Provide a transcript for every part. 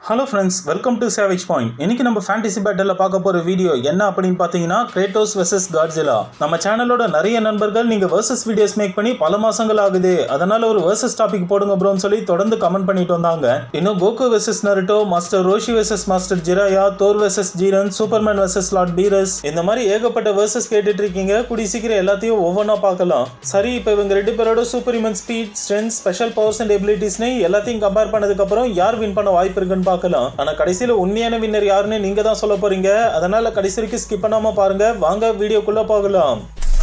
hello friends welcome to savage point இன்னைக்கு நம்ம fantasy பேட்டலில் பார்க்க போகிற வீடியோ என்ன அப்படின்னு பார்த்தீங்கன்னா கிரேட்டோஸ் வெர்சஸ் காட்ஜிலா நம்ம சேனலோட நிறைய நண்பர்கள் நீங்கள் வெர்சஸ் வீடியோஸ் மேக் பண்ணி பல மாசங்கள் ஆகுது அதனால ஒரு வெர்சஸ் டாபிக் போடுங்க ப்ரோன்னு சொல்லி தொடர்ந்து கமெண்ட் பண்ணிட்டு வந்தாங்க இன்னும் Goku versus Naruto master Roshi versus master Jiraiya Thor versus Jiren Superman versus lord Beerus இந்த மாதிரி ஏகப்பட்ட வெர்சஸ் கேட்டுட்டு இருக்கீங்க கூடி சீக்கிரம் எல்லாத்தையும் ஒவ்வொன்றா பார்க்கலாம் சரி இப்போ இவங்க ரெண்டு பேரோட super human speed strength special powers and எபிலிட்டிஸ்னு எல்லாத்தையும் கம்பேர் பண்ணதுக்கு அப்புறம் யார் வின் பண்ண வாய்ப்பு இருக்குன்னு பார்க்கலாம் ஆனா கடைசியில உண்மையான வின்னர் யாருன்னு நீங்க தான் சொல்ல போறீங்க அதனால கடைசி வரைக்கும் ஸ்கிப் பண்ணாம பாருங்க வாங்க வீடியோக்குள்ள போகலாம்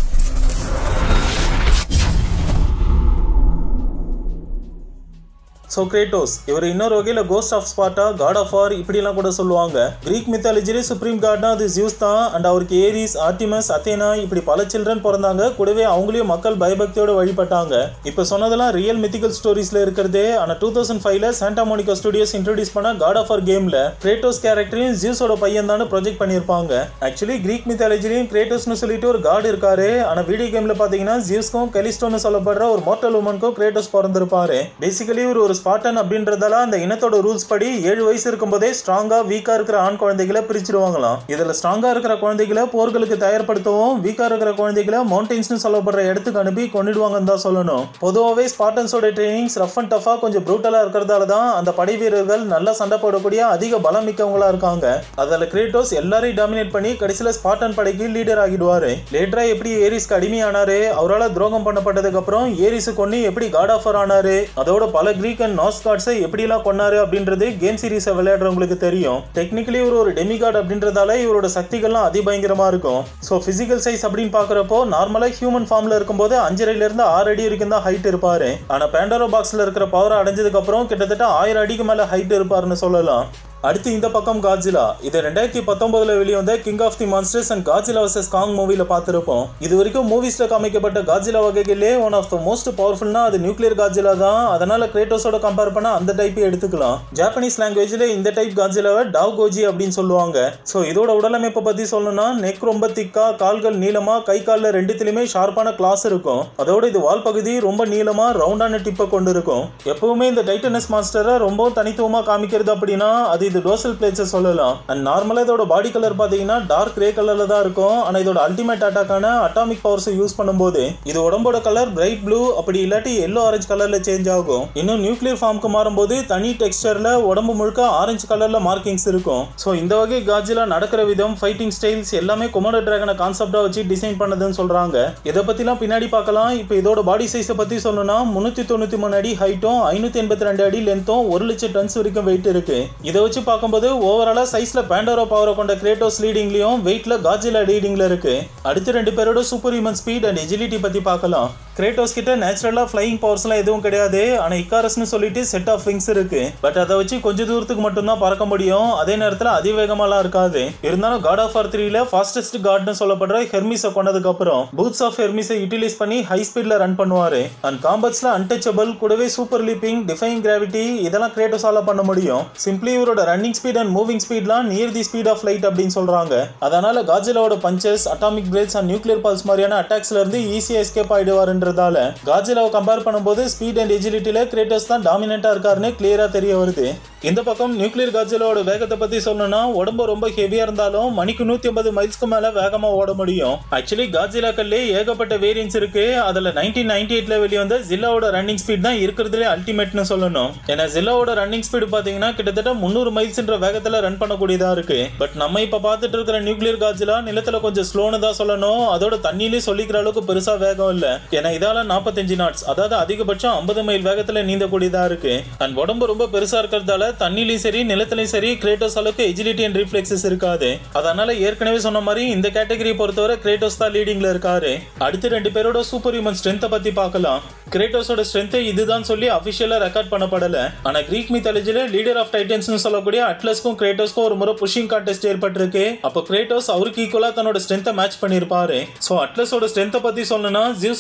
ஸோ கிரேட்டோஸ் இவர் இன்னொரு வகையில் ghost of Sparta god of war இப்படிலாம் கூட சொல்லுவாங்க கிரீக் மித்தாலஜிலே சுப்ரீம் காட்னா அது ஜியூஸ் தான் அண்ட் அவருக்கு ஏரிஸ் ஆர்டிமஸ் அத்தேனா இப்படி பல சில்ட்ரன் பிறந்தாங்க கூடவே அவங்களையும் மக்கள் பயபக்தியோட வழிபட்டாங்க இப்போ சொன்னதெல்லாம் ரியல் மித்திக்கல் ஸ்டோரிஸ்ல இருக்கிறதே ஆனால் டூ தௌசண்ட் ஃபைவ்ல சாண்டா மோனிகா ஸ்டுடியோஸ் இன்ட்ரோடியூஸ் பண்ண காட் ஆஃப் ஆர் கேம்ல கிரேட்டோஸ் கேரக்டரையும் ஜியூஸோட பையன் தான் ப்ரொஜெக்ட் பண்ணியிருப்பாங்க ஆக்சுவலி கிரீக் மித்தாலஜிலையும் கிரேட்டோஸ்னு சொல்லிட்டு ஒரு காட் இருக்காரு ஆனால் வீடியோ கேம்ல பார்த்தீங்கன்னா ஜியூஸ்க்கும் கெலிஸ்டோன்னு சொல்லப்படுற ஒரு மோட்டல் உமனுக்கும் கிரேட்டோஸ் பிறந்திருப்பாரு பேசிக்கலி ஒரு ஒரு ஸ்பாட்டன் அப்படின்றதால அந்த இனத்தோட ரூல்ஸ் படி ஏழு வயசு இருக்கும்போதே ஸ்ட்ராங்கா வீக்கா இருக்கிற ஆண் குழந்தைகளை பிரிச்சிருவாங்களாம் இதுல ஸ்ட்ராங்கா இருக்கிற குழந்தைகளை போர்களுக்கு தயார்படுத்தவும் வீக்கா இருக்கிற குழந்தைகளை மவுண்டன்ஸ்னு சொல்லப்படுற இடத்துக்கு அனுப்பி கொண்டுடுவாங்கன்னு தான் சொல்லணும் பொதுவாகவே ஸ்பாட்டன்ஸோட ட்ரைனிங்ஸ் ரஃப் அண்ட் டஃபா கொஞ்சம் ப்ரூட்டலா இருக்கிறதால தான் அந்த படை வீரர்கள் நல்லா சண்டை போடக்கூடிய அதிக பலம் மிக்கவங்களா இருக்காங்க அதில் கிரேட்டோஸ் எல்லாரையும் டாமினேட் பண்ணி கடைசியில் ஸ்பாட்டன் படைக்கு லீடர் ஆகிடுவாரு லேட்டரா எப்படி ஏரிஸ்க்கு அடிமையானாரு அவரால் துரோகம் பண்ணப்பட்டதுக்கு அப்புறம் ஏரிஸு கொண்டு எப்படி காட் ஆஃபர் ஆனாரு அதோட பல கிரீக் அண்ட் நாஸ் காட்ஸை எப்படிலாம் கொண்டாரு அப்படின்றது கேம் சீரிஸை விளையாடுறவங்களுக்கு தெரியும் டெக்னிக்கலி இவர் ஒரு டெமிகாட் அப்படின்றதால இவரோட சக்திகள்லாம் அதிபயங்கரமா இருக்கும் ஸோ பிசிக்கல் சைஸ் அப்படின்னு பார்க்குறப்போ நார்மலாக ஹியூமன் ஃபார்ம்ல இருக்கும்போது அஞ்சரைல இருந்து ஆறு அடி வரைக்கும் தான் ஹைட் இருப்பாரு ஆனால் பேண்டரோ பாக்ஸ்ல இருக்கிற பவர் அடைஞ்சதுக்கு அப்புறம் கிட்டத்தட்ட ஆயிரம் அடிக்கு மேல ஹைட் இருப்பாருன்னு சொல்லலாம் அடுத்து இந்த பக்கம் காஜிலா இது ரெண்டாயிரத்தி பத்தொன்பதுல வெளிவந்த king of the monsters and Godzilla versus Kong மூவில பார்த்திருப்போம் இது வரைக்கும் மூவிஸ்ல காமிக்கப்பட்ட காஜிலா வகைகளிலே ஒன் ஆஃப் த மோஸ்ட் பவர்ஃபுல்னா அது நியூக்ளியர் காஜிலா தான் அதனால கிரேட்டோஸோட கம்பேர் பண்ண அந்த டைப்பே எடுத்துக்கலாம் ஜாப்பனீஸ் லாங்குவேஜ்ல இந்த டைப் காஜிலாவை டாவ் கோஜி அப்படின்னு சொல்லுவாங்க ஸோ இதோட உடலமைப்பை பத்தி சொல்லணும்னா நெக் ரொம்ப திக்கா கால்கள் நீளமா கை காலில் ரெண்டுத்திலுமே ஷார்ப்பான கிளாஸ் இருக்கும் அதோட இது வால் பகுதி ரொம்ப நீளமா ரவுண்டான டிப்பை கொண்டு இருக்கும் எப்பவுமே இந்த டைட்டனஸ் மாஸ்டரை ரொம்ப தனித்துவமா காமிக்கிறது அப்படின்னா அது இது டோசல் பிளேட்ஸை சொல்லலாம் அண்ட் நார்மலாக இதோட பாடி கலர் பார்த்தீங்கன்னா டார்க் கிரே கலரில் தான் இருக்கும் ஆனால் இதோட அல்டிமேட் அட்டாக்கான அட்டாமிக் பவர்ஸை யூஸ் பண்ணும்போது இது உடம்போட கலர் பிரைட் ப்ளூ அப்படி இல்லாட்டி எல்லோ ஆரஞ்சு கலரில் சேஞ்ச் ஆகும் இன்னும் நியூக்ளியர் ஃபார்முக்கு மாறும்போது தனி டெக்ஸ்டரில் உடம்பு முழுக்க ஆரஞ்சு கலரில் மார்க்கிங்ஸ் இருக்கும் ஸோ இந்த வகை காஜிலா நடக்கிற விதம் ஃபைட்டிங் ஸ்டைல்ஸ் எல்லாமே கொமோடோ டிராகனை கான்செப்டாக வச்சு டிசைன் பண்ணதுன்னு சொல்கிறாங்க இதை பற்றிலாம் பின்னாடி பார்க்கலாம் இப்போ இதோட பாடி சைஸை பற்றி சொல்லணும்னா முந்நூற்றி தொண்ணூற்றி மூணு அடி ஹைட்டும் ஐநூற்றி எண்பத்தி ரெண்டு அடி லென்த்தும் ஒரு லட்சம் டன்ஸ் வரைக்கும் வெயிட் இருக்கு இதை வச்சு பார்க்கும்போது ஓவராலா சைஸ்ல பேண்டோரோ பவரை கொண்ட கிரேட்டோஸ் லீடிங்லயும் வெயிட்ல காஜிலா லீடிங்ல இருக்கு அடுத்து ரெண்டு பேரோட super human speed and agility பத்தி பார்க்கலாம் கிரேட்டோஸ் கிட்ட நேச்சுரலா ஃபிளைங் பவர்ஸ்லாம் எதுவும் கிடையாது ஆனா இக்காரஸ்னு சொல்லிட்டு செட் ஆஃப் விங்ஸ் இருக்கு பட் அதை வச்சு கொஞ்ச தூரத்துக்கு மட்டும்தான் பறக்க முடியும் அதே நேரத்தில் அதிவேகமாலாம் இருக்காது இருந்தாலும் காட் ஆஃப் ஆர் த்ரீல ஃபாஸ்டஸ்ட் காட்னு சொல்லப்படுற ஹெர்மிஸை கொண்டதுக்கு அப்புறம் பூத்ஸ் ஆஃப் ஹெர்மிஸை யூட்டிலைஸ் பண்ணி ஹை ஸ்பீட்ல ரன் பண்ணுவாரு அண்ட் காம்பட்ஸ்ல அன்டச்சபிள் கூடவே சூப்பர் லீப்பிங் டிஃபைன் கிராவிட்டி இதெல்லாம் கிரேட்டோஸால பண்ண முடியும் சிம்பிளி இவரோட ரன்னிங் ஸ்பீட் அண்ட் மூவிங் ஸ்பீட்லாம் near the speed of light அப்படின்னு சொல்றாங்க அதனால காஜிலாவோட punches atomic breaths and nuclear pulse மாதிரியான அட்டாக்ஸ்ல இருந்து ஈஸியா எஸ்கேப் ஆயிடுவாருன்றதால காஜிலாவை கம்பேர் பண்ணும்போது ஸ்பீட் அண்ட் எஜிலிட்டியில கிரேட்டஸ் தான் டாமினண்டா இருக்காருன்னு கிளியரா தெரிய வருது இந்த பக்கம் நியூக்ளியர் காஜிலாவோட வேகத்தை பத்தி சொல்லணும்னா உடம்பு ரொம்ப ஹெவியா இருந்தாலும் மணிக்கு நூத்தி ஐம்பது மைல்ஸ்க்கு மேல வேகமா ஓட முடியும் ஆக்சுவலி காஜிலாக்கல்லே ஏகப்பட்ட வேரியன்ஸ் இருக்கு அதுல நைன்டீன் நைன்டி எயிட்ல வெளிவந்த ஜில்லாவோட ரன்னிங் ஸ்பீட் தான் இருக்கிறதுலே அல்டிமேட்னு சொல்லணும் ஏன்னா ஜில்லாவோட ரன்னிங் ஸ்பீடு பாத்தீங்கன்னா கிட்டத்தட்ட முந்நூறு மைல்ஸ்ன்ற வேகத்துல ரன் பண்ணக்கூடியதா இருக்கு பட் நம்ம இப்ப பார்த்துட்டு இருக்கிற நியூக்ளியர் காஜிலா நிலத்துல கொஞ்சம் ஸ்லோனு தான் சொல்லணும் அதோட தண்ணியிலே சொல்லிக்கிற அளவுக்கு பெருசா வேகம் இல்ல ஏன்னா இதால நாற்பத்தஞ்சு நாட்ஸ் அதாவது அதிகபட்சம் ஐம்பது மைல் வேகத்துல நீந்தக்கூடியதா இருக்கு அண்ட் உடம்பு ரொம்ப பெருசா இருக்கிறதால தண்ணிலையும் சரி நிலத்திலையும் சரி கிரேட்டோஸ் அளவுக்கு எஜிலிட்டி அண்ட் ரிஃப்ளெக்சஸ் இருக்காது அதனால ஏற்கனவே சொன்ன மாதிரி இந்த கேட்டகரி பொறுத்தவரை கிரேட்டோஸ் தான் லீடிங்ல இருக்காரு அடுத்து ரெண்டு பேரோட சூப்பர் ஹியூமன் ஸ்ட்ரென்த்தை பத்தி பார்க்கலாம் கிரேட்டோஸோட ஸ்ட்ரென்த் இதுதான் சொல்லி அபிஷியலா ரெக்கார்ட் பண்ணப்படல ஆனா கிரீக் மித்தாலஜில லீடர் ஆஃப் டைட்டன்ஸ் சொல்லக்கூடிய அட்லஸ்க்கும் கிரேட்டோஸ்க்கும் ஒரு முறை புஷிங் கான்டெஸ்ட் ஏற்பட்டிருக்கு அப்போ கிரேட்டோஸ் அவருக்கு ஈக்குவலா தன்னோட ஸ்ட்ரென்த்தை மேட்ச் பண்ணிருப்பாரு சோ அட்லஸோட ஸ்ட்ரென்த்தை பத்தி சொல்லணும்னா ஜியூஸ் கூட ஒரு போர்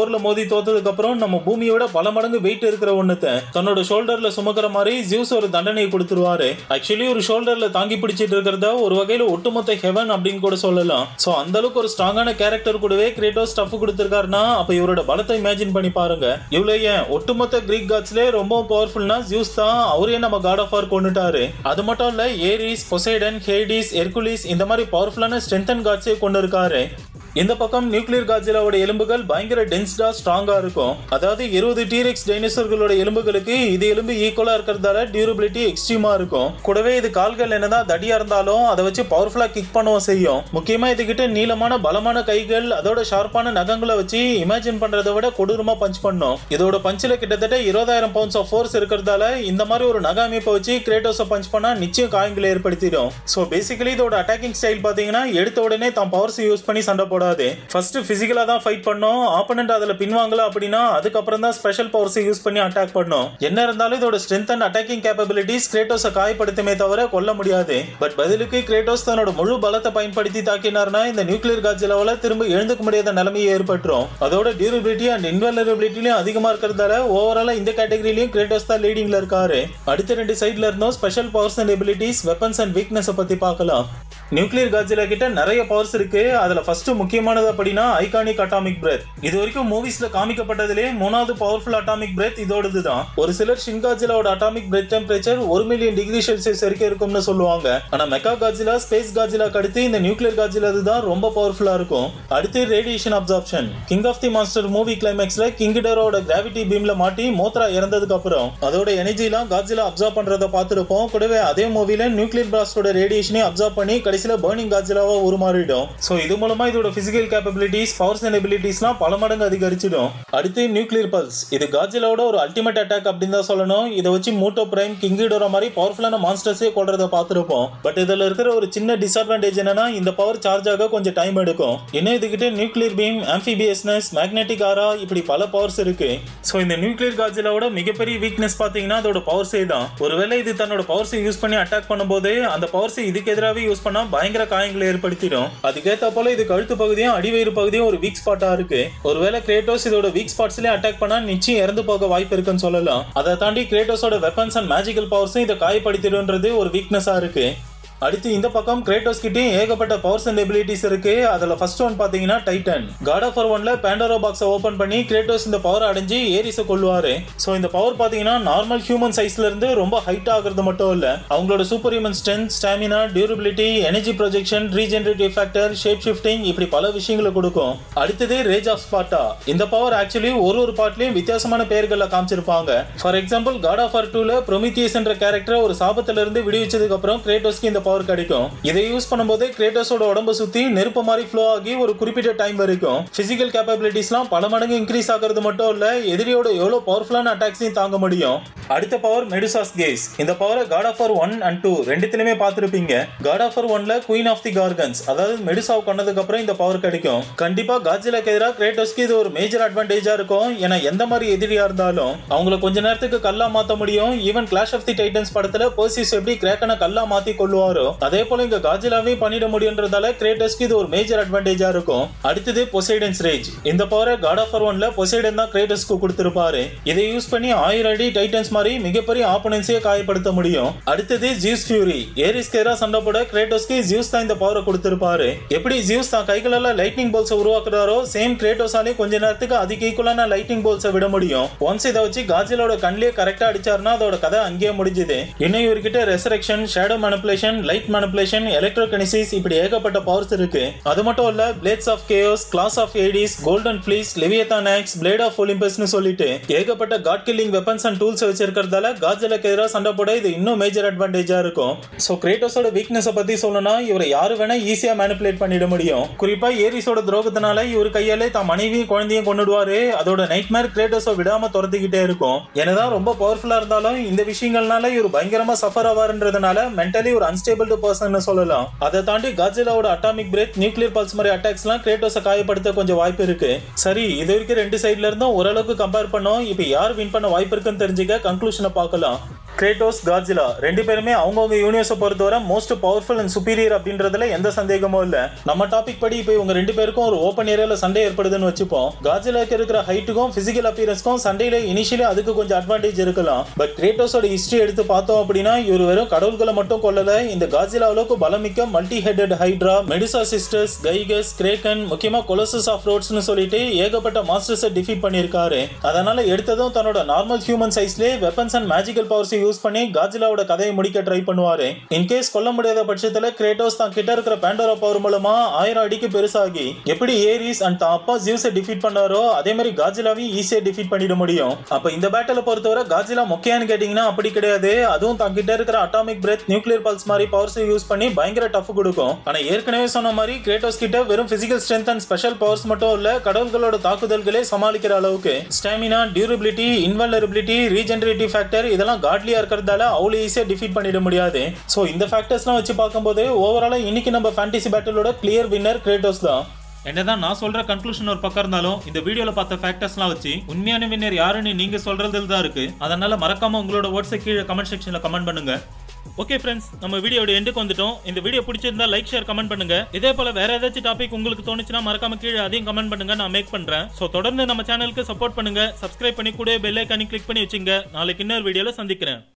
போர்ல மோதி தோத்ததுக்கு அப்புறம் நம்ம பூமியோட பல மடங்கு வெயிட் இருக்கிற ஒண்ணுத்த தன்னோட ஷோல்டர்ல சுமக்கிற மாதிரி ஜியூஸ் ஒரு தண்டனையை கொடுத்துருவாரு ஆக்சுவலி ஒரு ஷோல்டர்ல தாங்கி பிடிச்சிட்டு இருக்கிறத ஒரு வகையில ஒட்டுமொத்த ஹெவன் அப்படின்னு கூட சொல்லலாம் சோ அந்த அளவுக்கு ஒரு ஸ்ட்ராங்கான கேரக்டர் கூடவே கிரேட்டோ ஸ்டஃப் கொடுத்திருக்காருன்னா அப்ப இவரோட பலத்தை இமேஜின் பண்ணி பாருங்க இவ்வளவு ஏன் ஒட்டுமொத்த கிரீக் காட்ஸ்ல ரொம்ப பவர்ஃபுல்னா ஜியூஸ் தான் அவரே நம்ம காட் ஆஃப் வார் கொண்டுட்டாரு அது மட்டும் இல்ல ஏரிஸ் பொசைடன் ஹேடிஸ் எர்குலிஸ் இந்த மாதிரி பவர்ஃபுல்லான ஸ்ட்ரென்த் அண்ட் காட்ஸே கொண்டு இருக்காரு இந்த பக்கம் நியூக்ளியர் காஜிலாவோட எலும்புகள் பயங்கர டென்ஸ்டா ஸ்ட்ராங்கா இருக்கும் அதாவது இருபது டீரெக்ஸ் டைனோசர்களோட எலும்புகளுக்கு இது எலும்பு ஈக்குவலா இருக்கிறதால டியூரபிலிட்டி எக்ஸ்ட்ரீமா இருக்கும் கூடவே இது கால்கள் என்னதான் தடியா இருந்தாலும் அதை வச்சு பவர்ஃபுல்லா கிக் பண்ணவும் செய்யும் முக்கியமா இதுகிட்ட நீளமான பலமான கைகள் அதோட ஷார்ப்பான நகங்களை வச்சு இமேஜின் பண்றதை விட கொடூரமா பஞ்ச் பண்ணும் இதோட பஞ்சில கிட்டத்தட்ட இருபதாயிரம் பவுண்ட்ஸ் ஆஃப் ஃபோர்ஸ் இருக்கிறதால இந்த மாதிரி ஒரு நக அமைப்பை வச்சு கிரேட்டோஸை பஞ்ச் பண்ணா நிச்சயம் காயங்களை ஏற்படுத்திடும் ஸோ பேசிக்கலி இதோட அட்டாக்கிங் ஸ்டைல் பாத்தீங்கன்னா எடுத்த உடனே தான் பவர்ஸ் யூஸ் பண்ணி சண்டை போட போடாது ஃபர்ஸ்ட் பிசிக்கலா தான் ஃபைட் பண்ணோம் ஆப்பனண்ட் அதுல பின்வாங்கல அப்படின்னா அதுக்கப்புறம் தான் ஸ்பெஷல் பவர்ஸ் யூஸ் பண்ணி அட்டாக் பண்ணோம் என்ன இருந்தாலும் இதோட ஸ்ட்ரென்த் அண்ட் அட்டாக்கிங் கேப்பபிலிட்டிஸ் கிரேட்டோஸை காயப்படுத்துமே தவிர கொல்ல முடியாது பட் பதிலுக்கு கிரேட்டோஸ் தன்னோட முழு பலத்தை பயன்படுத்தி தாக்கினார்னா இந்த நியூக்ளியர் காஜிலாவில் திரும்ப எழுந்துக்க முடியாத நிலைமை ஏற்பட்டுரும் அதோட டியூரபிலிட்டி அண்ட் இன்வெலரபிலிட்டிலையும் அதிகமா இருக்கிறதால ஓவராலா இந்த கேட்டகரியிலையும் கிரேட்டோஸ் தான் லீடிங்ல இருக்காரு அடுத்த ரெண்டு சைட்ல இருந்தும் special powers and abilities weapons and weakness பத்தி பார்க்கலாம் நியூக்ளியர் காஜிலா கிட்ட நிறைய பவர்ஸ் இருக்கு அதுல ஃபர்ஸ்ட் முக்கியமானது அப்படின்னா ஐகானிக் அட்டாமிக் பிரெத் இது வரைக்கும் மூவிஸ்ல காமிக்கப்பட்டதிலே மூணாவது பவர்ஃபுல் அட்டாமிக் பிரெத் இதோடது தான் ஒரு சிலர் ஷின்காஜிலாவோட அட்டாமிக் பிரெத் டெம்பரேச்சர் ஒரு மில்லியன் டிகிரி செல்சியஸ் வரைக்கும் இருக்கும்னு சொல்லுவாங்க ஆனா மெக்கா காஜிலா ஸ்பேஸ் காஜிலாக்கு அடுத்து இந்த நியூக்ளியர் காஜிலா தான் ரொம்ப பவர்ஃபுல்லா இருக்கும் அடுத்து radiation absorption king of the master movie கிளைமேக்ஸ்ல கிங்கிடரோட கிராவிட்டி பீம்ல மாட்டி மோத்ரா இறந்ததுக்கு அப்புறம் அதோட எனர்ஜிலாம் காஜிலா அப்சார்ப் பண்றத பார்த்திருப்போம் கூடவே அதே மூவில நியூக்ளியர் பிளாஸ்டோட ரேடியேஷனை அப்சார்ப் பண்ணி கடைசியில பர்னிங் காஜிலாவா உருமாறிடும் சோ இது மூலமா இதோட பிசிக்கல் கேப்பபிலிட்டிஸ் பவர்ஸ் அண்ட் எபிலிட்டிஸ்லாம் பல மடங்கு அதிகரிச்சிடும் அடுத்து நியூக்ளியர் பல்ஸ் இது காஜிலாவோட ஒரு அல்டிமேட் அட்டாக் அப்படின்னு தான் சொல்லணும் இதை வச்சு மூட்டோ பிரைம் கிங்கிடோர மாதிரி பவர்ஃபுல்லான மான்ஸ்டர்ஸே கொள்றத பார்த்திருப்போம் பட் இதுல இருக்கிற ஒரு சின்ன டிஸ்அட்வான்டேஜ் என்னன்னா இந்த பவர் சார்ஜ் ஆக கொஞ்சம் டைம் எடுக்கும் இன்னும் இதுகிட்ட நியூக்ளியர் பீம் ஆம்பிபியஸ்னஸ் மேக்னெட்டிக் ஆரா இப்படி பல பவர்ஸ் இருக்கு சோ இந்த நியூக்ளியர் காஜிலாவோட மிகப்பெரிய வீக்னஸ் பாத்தீங்கன்னா அதோட பவர்ஸே தான் ஒருவேளை இது தன்னோட பவர்ஸை யூஸ் பண்ணி அட்டாக் பண்ணும்போது அந்த பவர்ஸ் இதுக்கு எதிராகவே யூஸ் பண்ணா பயங்கர காயங்களை ஏற்படுத்திடும் அதுக்கேத்த போல இது கழுத்து பகுதியும் அடிவயிறு பகுதியும் ஒரு வீக் ஸ்பாட்டா இருக்கு ஒருவேளை கிரேட்டோஸ் இதோட வீக் ஸ்பாட்ஸ்லயே அட்டாக் பண்ணா நிச்சயம் இறந்து போக வாய்ப்பு இருக்குன்னு சொல்லலாம் அதை தாண்டி கிரேட்டோஸோட வெப்பன்ஸ் அண்ட் மேஜிக்கல் பவர்ஸும் இதை காயப்படுத்திடுன்றது ஒரு வீக்னஸா இருக்கு அடுத்து இந்த பக்கம் கிரேட்டோஸ் கிட்டயும் ஏகப்பட்ட பவர்ஸ் அண்ட் எபிலிட்டிஸ் இருக்கு அதுல ஃபர்ஸ்ட் ஒன் பாத்தீங்கன்னா டைட்டன் காட் ஆஃப் ஒன்ல பேண்டரோ பாக்ஸை ஓபன் பண்ணி கிரேட்டோஸ் இந்த பவர் அடைஞ்சு ஏரிஸை கொள்வாரு சோ இந்த பவர் பாத்தீங்கன்னா நார்மல் ஹியூமன் சைஸ்ல இருந்து ரொம்ப ஹைட் ஆகுறது மட்டும் இல்ல அவங்களோட super human strength stamina durability energy projection regenerative factor shape shifting இப்படி பல விஷயங்களை கொடுக்கும் அடுத்தது ரேஜ் ஆஃப் ஸ்பாட்டா இந்த பவர் ஆக்சுவலி ஒரு ஒரு பார்ட்லயும் வித்தியாசமான பெயர்கள்ல காமிச்சிருப்பாங்க for example god of war டூல ப்ரொமித்தியஸ் என்ற கேரக்டர் ஒரு சாபத்துல இருந்து விடுவிச்சதுக்கு அப்புறம் கிரேட்டோஸ்க்கு இந்த பவர் கிடைக்கும் இதை யூஸ் பண்ணும்போது கிரேட்டோஸோட உடம்ப சுத்தி நெருப்பு மாதிரி ஃப்ளோ ஆகி ஒரு குறிப்பிட்ட டைம் வரைக்கும் பிசிக்கல் கேப்பபிலிட்டிஸ்லாம் பல மடங்கு இன்க்ரீஸ் ஆகிறது மட்டும் இல்ல எதிரியோட எவ்வளவு பவர்ஃபுல்லான அட்டாக்ஸையும் தாங்க முடியும் அடுத்த பவர் மெடுசாஸ் கேஸ் இந்த பவரை god of war one and two ரெண்டுத்திலுமே பார்த்திருப்பீங்க காட் ஆஃப் ஆர் ஒன்ல குயின் ஆஃப் தி கார்கன்ஸ் அதாவது மெடுசாவ் கொண்டதுக்கு அப்புறம் இந்த பவர் கிடைக்கும் கண்டிப்பா காஜிலாக்கு எதிராக கிரேட்டோஸ்க்கு இது ஒரு மேஜர் அட்வான்டேஜா இருக்கும் ஏன்னா எந்த மாதிரி எதிரியா இருந்தாலும் அவங்கள கொஞ்ச நேரத்துக்கு கல்லா மாத்த முடியும் even clash of the Titans படத்துல பர்சிஸ் எப்படி கிரேக்கனை கல்லா மாத்தி கொள்ளுவாரோ அதே போல இங்க காஜிலாவே பண்ணிட முடியுன்றதால கிரேட்டஸ்க்கு இது ஒரு மேஜர் அட்வான்டேஜா இருக்கும் அடுத்தது பொசைடன்ஸ் ரேஜ் இந்த பவரை காட் ஆஃப் ஒன்ல பொசைடன் தான் கிரேட்டஸ்க்கு கொடுத்திருப்பாரு இதை யூஸ் பண்ணி ஆயிரம் அடி டைட்டன்ஸ் மாதிரி மிகப்பெரிய ஆப்போனன்ஸே காயப்படுத்த முடியும் அடுத்தது ஜியூஸ் ஃபியூரி ஏரிஸ்க்கு எதிராக சண்டை போட கிரேட்டோஸ்க்கு ஜியூஸ் தான் இந்த பவரை கொடுத்திருப்பாரு எப்படி ஜியூஸ் தான் கைகளால லைட்னிங் போல்ஸை உருவாக்குறாரோ சேம் கிரேட்டோஸாலே கொஞ்ச நேரத்துக்கு அதுக்கு ஈக்குவலான லைட்னிங் போல்ஸை விட முடியும் ஒன்ஸ் இதை வச்சு காஜிலோட கண்ணிலே கரெக்டா அடிச்சாருன்னா அதோட கதை அங்கேயே முடிஞ்சுது இன்னும் இவர்கிட்ட resurrection shadow manipulation light manipulation electrokinesis இப்படி ஏகப்பட்ட பவர்ஸ் இருக்கு அது மட்டும் இல்ல blades of chaos claws of Hades golden fleece Leviathan axe blade of ஒலிம்பஸ்னு சொல்லிட்டு ஏகப்பட்ட god killing weapons and tools வச்சிருக்கிறதால காஜலுக்கு எதிராக சண்டை போட இது இன்னும் மேஜர் அட்வான்டேஜா இருக்கும் ஸோ கிரேட்டோஸோட வீக்னஸ் பத்தி சொல்லணும்னா இவரை யாரு வேணா ஈஸியா மேனிப்புலேட் பண்ணிட முடியும் குறிப்பா ஏரிஸோட துரோகத்தினால இவர் கையாலே தான் மனைவியும் குழந்தையும் கொண்டுடுவாரு அதோட நைட் மேர் கிரேட்டோஸை விடாம துரத்திக்கிட்டே இருக்கும் என்னதான் ரொம்ப பவர்ஃபுல்லா இருந்தாலும் இந்த விஷயங்கள்னால இவர் பயங்கரமா சஃபர் ஆவாருன்றதுனால மென்டலி ஒரு அன்ஸ்டேபிள் பர்சன் சொல்லலாம் அதை தாண்டி காஜிலாவோட அட்டாமிக் பிரேத் நியூக்ளியர் பல்ஸ் மாதிரி அட்டாக்ஸ்லாம் கிரேட்டோஸை காயப்படுத்த கொஞ்சம் வாய்ப்பு இருக்கு சரி இது வரைக்கும் ரெண்டு சைட்ல இருந்தும் ஓரளவுக்கு கம்பேர் பண்ணோம் இப்போ யார் வின் பண்ண வாய்ப்பு இருக்குன்னு தெரிஞ்சுக்க கன்க்ளூஷனை பார்க்கலாம் கிரேட்டோஸ் காட்ஜிலா ரெண்டு பேருமே அவங்கவுங்க யூனிவர்ஸை பொறுத்தவரை மோஸ்ட் பவர்ஃபுல் அண்ட் சுப்பீரியர் அப்படின்றதுல எந்த சந்தேகமும் இல்ல நம்ம டாபிக் படி இப்போ இவங்க ரெண்டு பேருக்கும் ஒரு ஓப்பன் ஏரியால சண்டை ஏற்படுதுன்னு வச்சுப்போம் காட்ஜிலாக்கு இருக்கிற ஹைட்டுக்கும் பிசிக்கல் அப்பியரன்ஸ்க்கும் சண்டையில இனிஷியலி அதுக்கு கொஞ்சம் அட்வான்டேஜ் இருக்கலாம் பட் கிரேட்டோஸோட ஹிஸ்டரி எடுத்து பார்த்தோம் அப்படின்னா இவர் வெறும் கடவுள்களை மட்டும் கொல்லல இந்த காட்ஜிலா அளவுக்கு பலமிக்க multi headed hydra Medusa sisters கைகஸ் கிரேக்கன் முக்கியமா கொலசஸ் ஆஃப் ரோட்ஸ்னு சொல்லிட்டு ஏகப்பட்ட மாஸ்டர்ஸை டிஃபீட் பண்ணியிருக்காரு அதனால எடுத்ததும் தன்னோட நார்மல் ஹியூமன் சைஸ்லேயே வெப்பன்ஸ் அண்ட் மேஜிக்கல் பவர்ஸை யூஸ் பண்ணி காஜிலாவோட கதையை முடிக்க ட்ரை பண்ணுவாரு இன்கேஸ் கொல்ல முடியாத பட்சத்துல கிரேட்டோஸ் தான் கிட்ட இருக்கிற பேண்டோரா பவர் மூலமா ஆயிரம் அடிக்கு பெருசாகி எப்படி ஏரிஸ் அண்ட் தான் அப்பா ஜியூஸை டிஃபீட் பண்ணாரோ அதே மாதிரி காஜிலாவையும் ஈஸியா டிஃபீட் பண்ணிட முடியும் அப்ப இந்த பேட்டலை பொறுத்தவரை காஜிலா முக்கியான்னு கேட்டீங்கன்னா அப்படி கிடையாது அதுவும் தான் கிட்ட இருக்கிற அட்டாமிக் பிரெத் நியூக்ளியர் பல்ஸ் மாதிரி பவர்ஸை யூஸ் பண்ணி பயங்கர டஃப் கொடுக்கும் ஆனா ஏற்கனவே சொன்ன மாதிரி கிரேட்டோஸ் கிட்ட வெறும் physical strength and special powers மட்டும் இல்ல கடவுள்களோட தாக்குதல்களே சமாளிக்கிற அளவுக்கு stamina durability invulnerability regenerative factor இதெல்லாம் காட்லியா இருக்கிறதால அவ்வளோ ஈஸியாக டிஃபீட் பண்ணிட முடியாது ஸோ இந்த ஃபேக்டர்ஸ்லாம் வச்சு பார்க்கும்போது ஓவராலாக இன்னைக்கு நம்ம ஃபேண்டசி பேட்டிலோட கிளியர் வின்னர் கிரேட்டோஸ் தான் என்னதான் நான் சொல்ற கன்க்ளூஷன் ஒரு பக்கம் இருந்தாலும் இந்த வீடியோல பார்த்த ஃபேக்டர்ஸ்லாம் வச்சு உண்மையான வின்னர் யாருன்னு நீங்க சொல்றதுல தான் இருக்கு அதனால மறக்காம உங்களோட வேர்ட்ஸை கீழே கமெண்ட் செக்ஷன்ல கமெண்ட் பண்ணுங்க ஓகே ஃப்ரெண்ட்ஸ் நம்ம வீடியோட எண்டுக்கு வந்துட்டோம் இந்த வீடியோ பிடிச்சிருந்தா லைக் ஷேர் கமெண்ட் பண்ணுங்க இதே போல வேற ஏதாச்சும் டாபிக் உங்களுக்கு தோணுச்சுன்னா மறக்காம கீழே அதையும் கமெண்ட் பண்ணுங்க நான் மேக் பண்றேன் ஸோ தொடர்ந்து நம்ம சேனலுக்கு சப்போர்ட் பண்ணுங்க சப்ஸ்கிரைப் பண்ணி கூட பெல் ஐக்கானி கிளிக் பண்ணி வச்சுங்க நாளைக்கு இன்னொரு வீடியோல சந்திக்கிறேன்